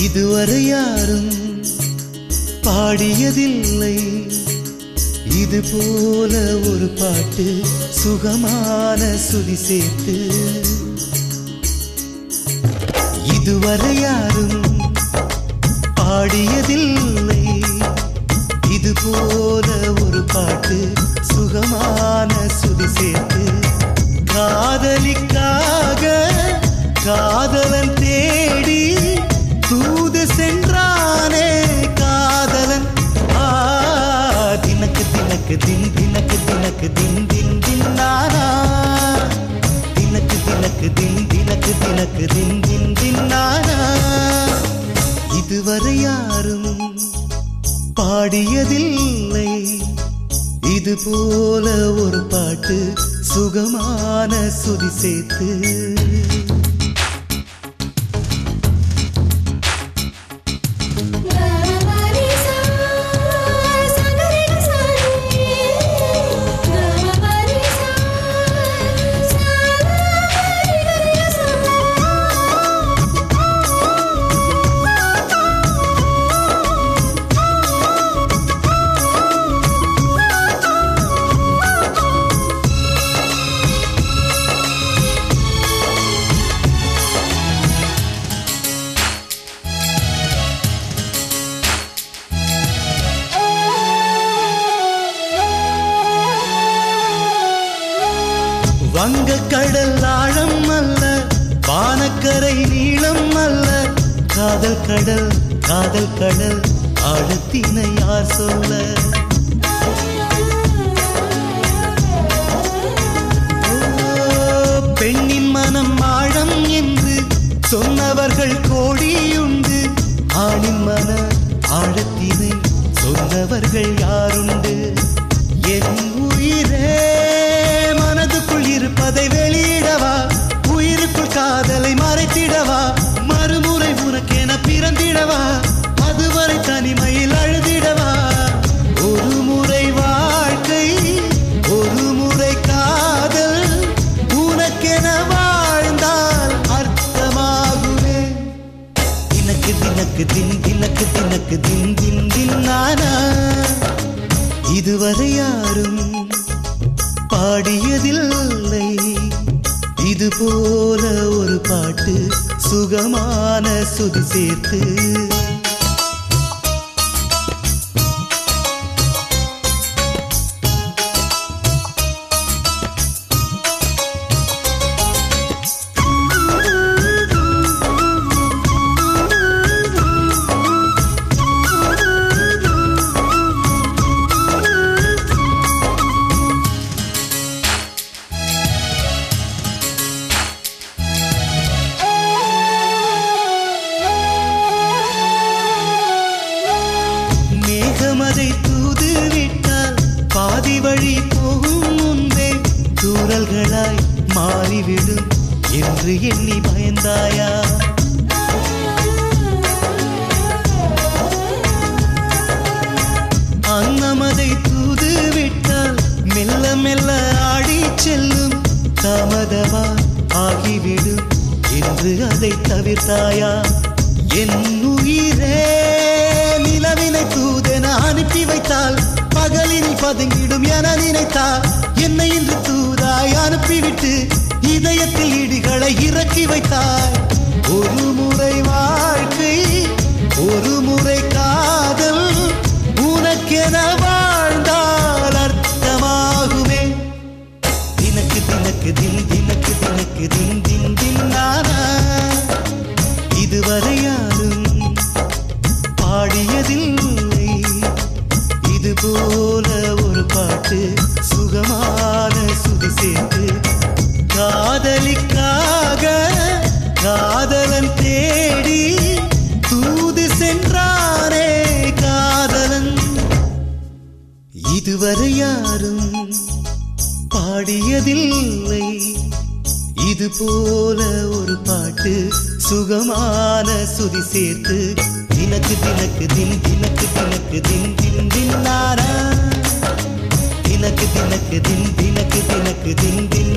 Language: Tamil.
இதுவரை யாரும் பாடியதில்லை இது போல ஒரு பாட்டு சுகமான சுதி சேர்த்து இதுவரை யாரும் பாடியதில்லை இது போல ஒரு பாட்டு சுகமான சுதி சேர்த்து காதலிக்காக காதலன் தேடி தூது சென்றானே காதலன் ஆ தினக்கு தினக்கு தின் தினக்கு தினக்கு தின் தின் தின் நானா தினக்கு தினக்கு தின் தினக்கு தினக்கு தின் தின் தின் நானா இதுவரை யாரும் பாடியதில்லை இது போல ஒரு பாட்டு சுகமான சுதி சேர்த்து கமபரிசா சகரிக சானி கமபரிசா சகரிக சானி வங்க கடல் ஆழம் அல்ல வானக்கரை நீளம் அல்ல காதல் கடல் காதல் கடல் ஆழத்தினை யார் சொல்ல ஓ, பெண்ணின் மனம் ஆழம் என்று சொன்னவர்கள் கோடியுண்டு ஆணின் மன ஆழத்தினை சொன்னவர்கள் யாருண்டு என் உயிரே மனதுக்குள் இருப்பதை வெளியிடவா உயிருக்குள் காதலை மறைத்திடவா மறுமுறை உனக்கென பிறந்திடவா அதுவரை தனிமையில் அழுதிடவா ஒரு முறை வாழ்க்கை ஒரு முறை காதல் உனக்கென வாழ்ந்தால் அர்த்தமாகுமே தினக்கு தினக்கு தின் தினக்கு தினக்கு தின் தின் தின் நானா இதுவரை யாரும் பாடியதில்லை இது போல ஒரு பாட்டு சுகமான சுதி சேர்த்து மேகமதை தூது விட்டால் பாதி வழி போகும் முன்பே தூரல்களாய் மாறிவிடும் என்று எண்ணி பயந்தாயா அன்னமதை தூது விட்டால் மெல்ல மெல்ல ஆடி செல்லும் தாமதமா ஆகிவிடும் என்று அதை தவிர்த்தாயா என் உயிரே நிலவினை தூதென அனுப்பி வைத்தால் பகலில் பதுங்கிடும் என நினைத்தா என்னை இன்று தூதாய் அனுப்பிவிட்டு இதயத்தில் இடிகளை இறக்கி வைத்தாய் ஒரு முறை வாழ்க்கை ஒரு முறை காதல் உனக்கென வாழ்ந்தால் அர்த்தமாகுமே தினக்கு தினக்கு தின் தினக்கு தினக்கு தின் தின் தின் நானா இதுவரை யாரும் பாடியதில்லை இது போல ஒரு பாட்டு சுகமான சுதி சேர்த்து காதலிக்காக காதலன் தேடி தூது சென்றானே காதலன் இதுவரை யாரும் பாடியதில்லை இது போல ஒரு பாட்டு சுகமான சுதி சேர்த்து தினக்கு தினக்கு தின் தினக்கு தினக்கு தின் தின் தின் நாரா தினக்கு தினக்கு தின் தினக்கு தினக்கு தின் தின்